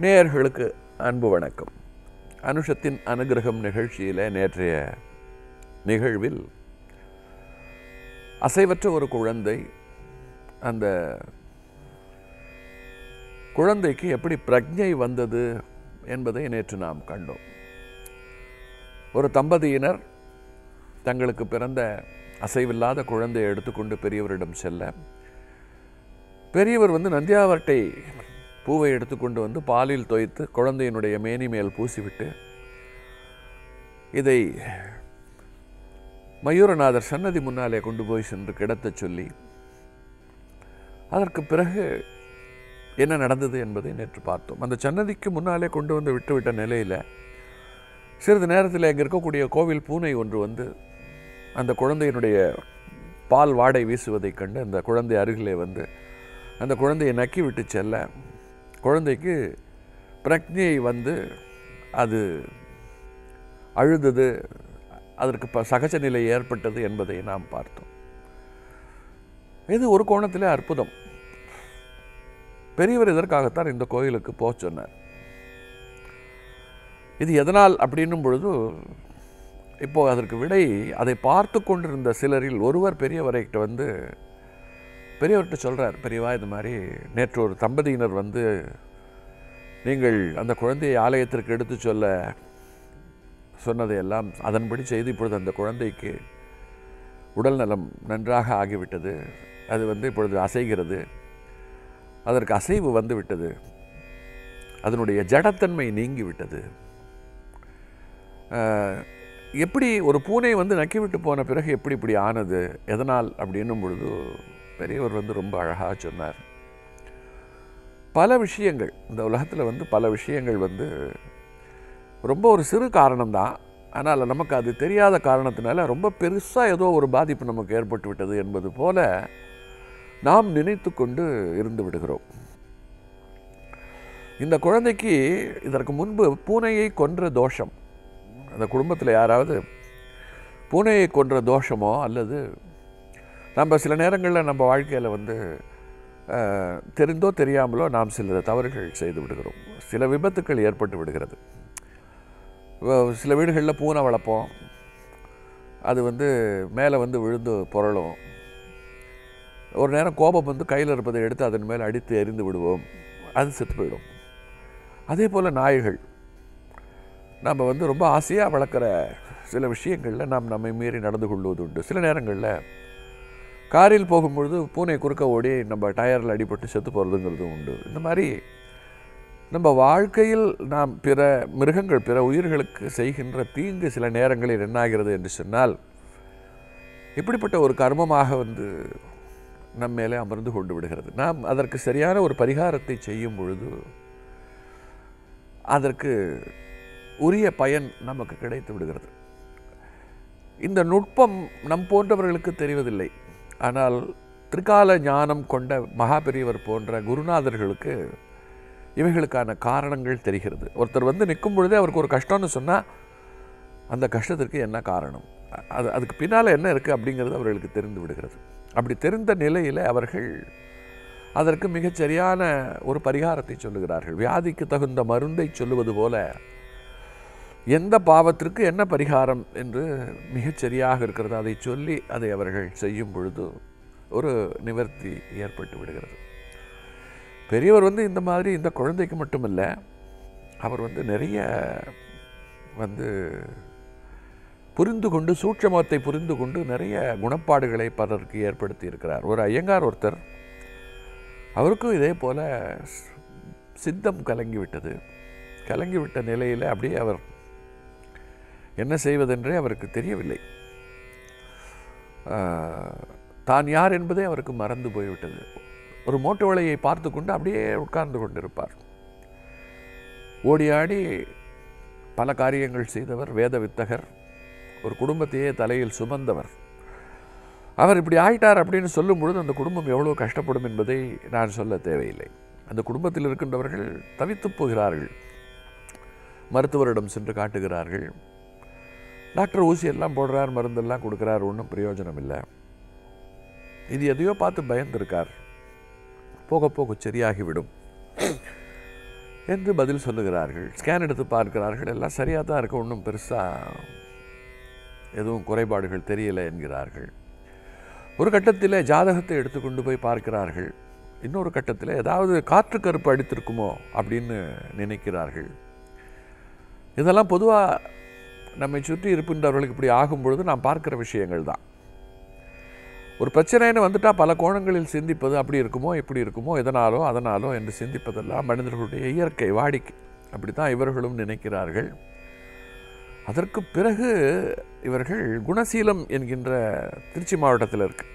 நேயர்களுக்கு அன்பு வணக்கம் அனுஷத்தின் அனுகிரகம் நிகழ்ச்சியில் நேற்றைய நிகழ்வில் அசைவற்ற ஒரு குழந்தை அந்த குழந்தைக்கு எப்படி பிரஜை வந்தது என்பதை நேற்று நாம் கண்டோம் ஒரு தம்பதியினர் தங்களுக்கு பிறந்த அசைவில்லாத குழந்தையை எடுத்துக்கொண்டு பெரியவரிடம் செல்ல பெரியவர் வந்து நந்தியாவட்டை பூவை எடுத்துக்கொண்டு வந்து பாலில் தோய்த்து குழந்தையினுடைய மேனி மேல் பூசிவிட்டு இதை மயூரநாதர் சன்னதி முன்னாலே கொண்டு போய் சென்று கிடத்தச் சொல்லி அதற்கு பிறகு என்ன நடந்தது என்பதை நேற்று பார்த்தோம் அந்த சன்னதிக்கு முன்னாலே கொண்டு வந்து விட்டுவிட்ட நிலையில் சிறிது நேரத்தில் அங்கே இருக்கக்கூடிய கோவில் பூனை ஒன்று வந்து அந்த குழந்தையினுடைய பால் வாடை வீசுவதைக் கண்டு அந்த குழந்தை அருகிலே வந்து அந்த குழந்தையை நக்கி விட்டு செல்ல குழந்தைக்கு பிரக்ஞை வந்து அது அழுதது அதற்கு ப சகஜ நிலை ஏற்பட்டது என்பதை நாம் பார்த்தோம் இது ஒரு கோணத்திலே அற்புதம் பெரியவர் இதற்காகத்தான் இந்த கோயிலுக்கு போக சொன்னார் இது எதனால் அப்படின்னும் பொழுது இப்போ அதற்கு விடை அதை பார்த்து கொண்டிருந்த சிலரில் ஒருவர் பெரியவரைகிட்ட வந்து பெரியவர்கிட்ட சொல்கிறார் பெரியவா இது மாதிரி நேற்று ஒரு தம்பதியினர் வந்து நீங்கள் அந்த குழந்தையை ஆலயத்திற்கு எடுத்து சொல்ல சொன்னதையெல்லாம் அதன்படி செய்து இப்பொழுது அந்த குழந்தைக்கு உடல் நலம் நன்றாக ஆகிவிட்டது அது வந்து இப்பொழுது அசைகிறது அதற்கு அசைவு வந்து விட்டது அதனுடைய ஜடத்தன்மை நீங்கி விட்டது எப்படி ஒரு பூனை வந்து நக்கிவிட்டு போன பிறகு எப்படி இப்படி ஆனது எதனால் அப்படின்னும் பொழுது பெரியவர் வந்து ரொம்ப அழகாக சொன்னார் பல விஷயங்கள் இந்த உலகத்தில் வந்து பல விஷயங்கள் வந்து ரொம்ப ஒரு சிறு காரணம்தான் ஆனால் நமக்கு அது தெரியாத காரணத்தினால ரொம்ப பெருசாக ஏதோ ஒரு பாதிப்பு நமக்கு ஏற்பட்டு விட்டது என்பது போல நாம் நினைத்து கொண்டு இருந்து விடுகிறோம் இந்த குழந்தைக்கு இதற்கு முன்பு பூனையை கொன்ற தோஷம் அந்த குடும்பத்தில் யாராவது பூனையை கொன்ற தோஷமோ அல்லது நம்ம சில நேரங்களில் நம்ம வாழ்க்கையில் வந்து தெரிந்தோ தெரியாமலோ நாம் சில தவறுகள் செய்து விடுகிறோம் சில விபத்துக்கள் ஏற்பட்டு விடுகிறது சில வீடுகளில் பூனை வளர்ப்போம் அது வந்து மேலே வந்து விழுந்து புரளும் ஒரு நேரம் கோபம் வந்து கையில் இருப்பதை எடுத்து அதன் மேலே அடித்து எரிந்து விடுவோம் அது செத்து போயிடும் அதே போல் நாய்கள் நம்ம வந்து ரொம்ப ஆசையாக வளர்க்குற சில விஷயங்களில் நாம் நம்மை மீறி நடந்து கொள்வது உண்டு சில நேரங்களில் காரில் போகும்பொழுது பூனை குறுக்க ஓடி நம்ம டயரில் அடிபட்டு செத்து போகிறதுங்கிறதும் உண்டு இந்த மாதிரி நம்ம வாழ்க்கையில் நாம் பிற மிருகங்கள் பிற உயிர்களுக்கு செய்கின்ற தீங்கு சில நேரங்களில் என்னாகிறது என்று சொன்னால் இப்படிப்பட்ட ஒரு கர்மமாக வந்து நம் மேலே அமர்ந்து கொண்டு விடுகிறது நாம் அதற்கு சரியான ஒரு பரிகாரத்தை செய்யும் பொழுது அதற்கு உரிய பயன் நமக்கு கிடைத்து விடுகிறது இந்த நுட்பம் நம் போன்றவர்களுக்கு தெரிவதில்லை ஆனால் திரிகால ஞானம் கொண்ட மகாபெரியவர் போன்ற குருநாதர்களுக்கு இவைகளுக்கான காரணங்கள் தெரிகிறது ஒருத்தர் வந்து நிற்கும் பொழுதே அவருக்கு ஒரு கஷ்டம்னு சொன்னால் அந்த கஷ்டத்திற்கு என்ன காரணம் அது அதுக்கு பின்னால் என்ன இருக்குது அப்படிங்கிறது அவர்களுக்கு தெரிந்து விடுகிறது அப்படி தெரிந்த நிலையில் அவர்கள் அதற்கு மிகச்சரியான ஒரு பரிகாரத்தை சொல்லுகிறார்கள் வியாதிக்கு தகுந்த மருந்தை சொல்லுவது போல எந்த பாவத்திற்கு என்ன பரிகாரம் என்று மிகச்சரியாக இருக்கிறது அதை சொல்லி அதை அவர்கள் செய்யும் பொழுது ஒரு நிவர்த்தி ஏற்பட்டு விடுகிறது பெரியவர் வந்து இந்த மாதிரி இந்த குழந்தைக்கு மட்டுமல்ல அவர் வந்து நிறைய வந்து புரிந்து கொண்டு சூட்சமத்தை புரிந்து கொண்டு நிறைய குணப்பாடுகளை பலருக்கு ஏற்படுத்தி இருக்கிறார் ஒரு ஐயங்கார் ஒருத்தர் அவருக்கும் இதே போல் சித்தம் கலங்கிவிட்டது கலங்கிவிட்ட நிலையில் அப்படியே அவர் என்ன செய்வதென்றே அவருக்கு தெரியவில்லை தான் யார் என்பதே அவருக்கு மறந்து போய்விட்டது ஒரு மோட்டு வலையை பார்த்து கொண்டு அப்படியே உட்கார்ந்து கொண்டிருப்பார் ஓடி ஆடி பல காரியங்கள் செய்தவர் வேத வித்தகர் ஒரு குடும்பத்தையே தலையில் சுமந்தவர் அவர் இப்படி ஆயிட்டார் அப்படின்னு சொல்லும் பொழுது அந்த குடும்பம் எவ்வளோ கஷ்டப்படும் என்பதை நான் சொல்ல தேவையில்லை அந்த குடும்பத்தில் இருக்கின்றவர்கள் தவித்து போகிறார்கள் மருத்துவரிடம் சென்று காட்டுகிறார்கள் டாக்டர் ஊசி எல்லாம் போடுறார் மருந்தெல்லாம் கொடுக்குறார் ஒன்றும் பிரயோஜனம் இல்லை இது எதையோ பார்த்து பயந்துருக்கார் போக போக சரியாகிவிடும் என்று பதில் சொல்லுகிறார்கள் ஸ்கேன் எடுத்து பார்க்கிறார்கள் எல்லாம் சரியாக தான் இருக்கு ஒன்றும் பெருசாக எதுவும் குறைபாடுகள் தெரியலை என்கிறார்கள் ஒரு கட்டத்தில் ஜாதகத்தை எடுத்துக்கொண்டு போய் பார்க்கிறார்கள் இன்னொரு கட்டத்தில் ஏதாவது காற்று கருப்பு அடித்திருக்குமோ அப்படின்னு நினைக்கிறார்கள் இதெல்லாம் பொதுவாக நம்மை சுற்றி இருக்கின்றவர்களுக்கு இப்படி ஆகும் பொழுது நாம் பார்க்கிற விஷயங்கள் தான் ஒரு பிரச்சனைன்னு வந்துட்டால் பல கோணங்களில் சிந்திப்பது அப்படி இருக்குமோ இப்படி இருக்குமோ எதனாலோ அதனாலோ என்று சிந்திப்பதெல்லாம் மனிதர்களுடைய இயற்கை வாடிக்கை அப்படி தான் இவர்களும் நினைக்கிறார்கள் அதற்கு பிறகு இவர்கள் குணசீலம் என்கின்ற திருச்சி மாவட்டத்தில் இருக்கு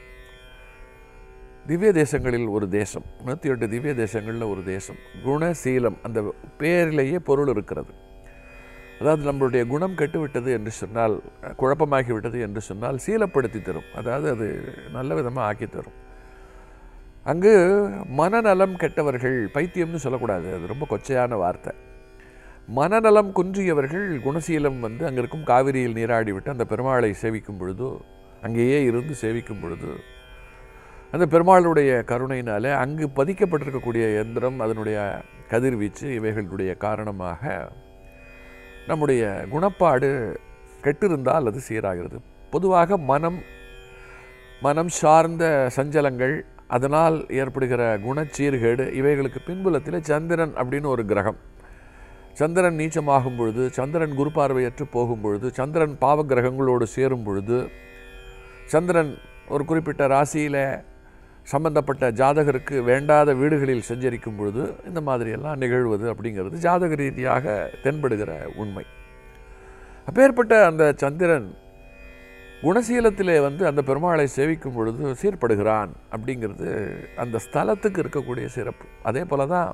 திவ்ய தேசங்களில் ஒரு தேசம் நூற்றி எட்டு திவ்ய தேசங்களில் ஒரு தேசம் குணசீலம் அந்த பேரிலேயே பொருள் இருக்கிறது அதாவது நம்மளுடைய குணம் கெட்டுவிட்டது என்று சொன்னால் குழப்பமாகிவிட்டது என்று சொன்னால் சீலப்படுத்தி தரும் அதாவது அது நல்ல விதமாக ஆக்கி தரும் அங்கு மனநலம் கெட்டவர்கள் பைத்தியம்னு சொல்லக்கூடாது அது ரொம்ப கொச்சையான வார்த்தை மனநலம் குன்றியவர்கள் குணசீலம் வந்து அங்கே இருக்கும் காவிரியில் நீராடி விட்டு அந்த பெருமாளை சேவிக்கும் பொழுது அங்கேயே இருந்து சேவிக்கும் பொழுது அந்த பெருமாளுடைய கருணையினாலே அங்கு பதிக்கப்பட்டிருக்கக்கூடிய எந்திரம் அதனுடைய கதிர்வீச்சு இவைகளுடைய காரணமாக நம்முடைய குணப்பாடு கெட்டிருந்தால் அது சீராகிறது பொதுவாக மனம் மனம் சார்ந்த சஞ்சலங்கள் அதனால் ஏற்படுகிற குணச்சீர்கேடு இவைகளுக்கு பின்புலத்தில் சந்திரன் அப்படின்னு ஒரு கிரகம் சந்திரன் நீச்சமாகும் பொழுது சந்திரன் குரு பார்வையற்று போகும் பொழுது சந்திரன் பாவ கிரகங்களோடு சேரும் பொழுது சந்திரன் ஒரு குறிப்பிட்ட ராசியில் சம்பந்தப்பட்ட ஜாதகருக்கு வேண்டாத வீடுகளில் சஞ்சரிக்கும் பொழுது இந்த மாதிரியெல்லாம் நிகழ்வது அப்படிங்கிறது ஜாதக ரீதியாக தென்படுகிற உண்மை அப்பேற்பட்ட அந்த சந்திரன் குணசீலத்திலே வந்து அந்த பெருமாளை சேவிக்கும் பொழுது சீர்படுகிறான் அப்படிங்கிறது அந்த ஸ்தலத்துக்கு இருக்கக்கூடிய சிறப்பு அதே போல தான்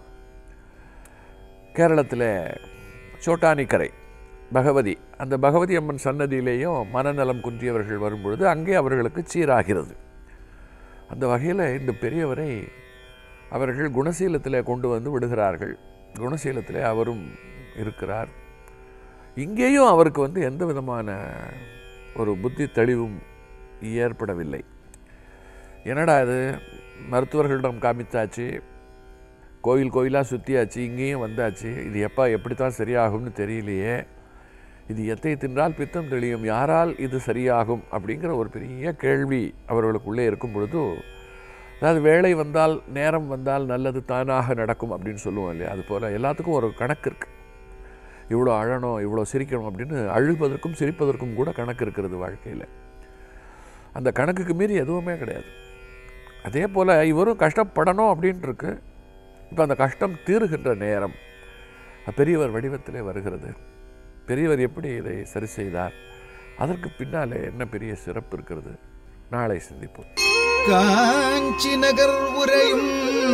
கேரளத்தில் சோட்டானிக்கரை பகவதி அந்த பகவதி அம்மன் சன்னதியிலேயும் மனநலம் குன்றியவர்கள் வரும்பொழுது அங்கே அவர்களுக்கு சீராகிறது அந்த வகையில் இந்த பெரியவரை அவர்கள் குணசீலத்தில் கொண்டு வந்து விடுகிறார்கள் குணசீலத்தில் அவரும் இருக்கிறார் இங்கேயும் அவருக்கு வந்து எந்த விதமான ஒரு புத்தி தெளிவும் ஏற்படவில்லை என்னடா இது மருத்துவர்களிடம் காமித்தாச்சு கோயில் கோயிலாக சுற்றியாச்சு இங்கேயும் வந்தாச்சு இது எப்போ எப்படி தான் சரியாகும்னு தெரியலையே இது எத்தை தின்றால் பித்தம் தெளியும் யாரால் இது சரியாகும் அப்படிங்கிற ஒரு பெரிய கேள்வி அவர்களுக்குள்ளே இருக்கும் பொழுது அதாவது வேலை வந்தால் நேரம் வந்தால் நல்லது தானாக நடக்கும் அப்படின்னு சொல்லுவோம் இல்லையா அது போல் எல்லாத்துக்கும் ஒரு கணக்கு இருக்குது இவ்வளோ அழணும் இவ்வளோ சிரிக்கணும் அப்படின்னு அழுவதற்கும் சிரிப்பதற்கும் கூட கணக்கு இருக்கிறது வாழ்க்கையில் அந்த கணக்குக்கு மீறி எதுவுமே கிடையாது அதே போல் இவரும் கஷ்டப்படணும் அப்படின்ட்டு இருக்கு இப்போ அந்த கஷ்டம் தீருகின்ற நேரம் பெரியவர் வடிவத்திலே வருகிறது பெரியவர் எப்படி இதை சரி செய்தார் அதற்கு பின்னாலே என்ன பெரிய சிறப்பு இருக்கிறது நாளை சிந்திப்போம் காஞ்சி நகர் உரையும்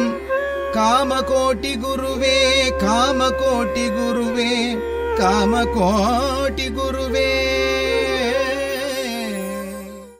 காமகோட்டி குருவே காமகோட்டி குருவே காமகோட்டி குருவே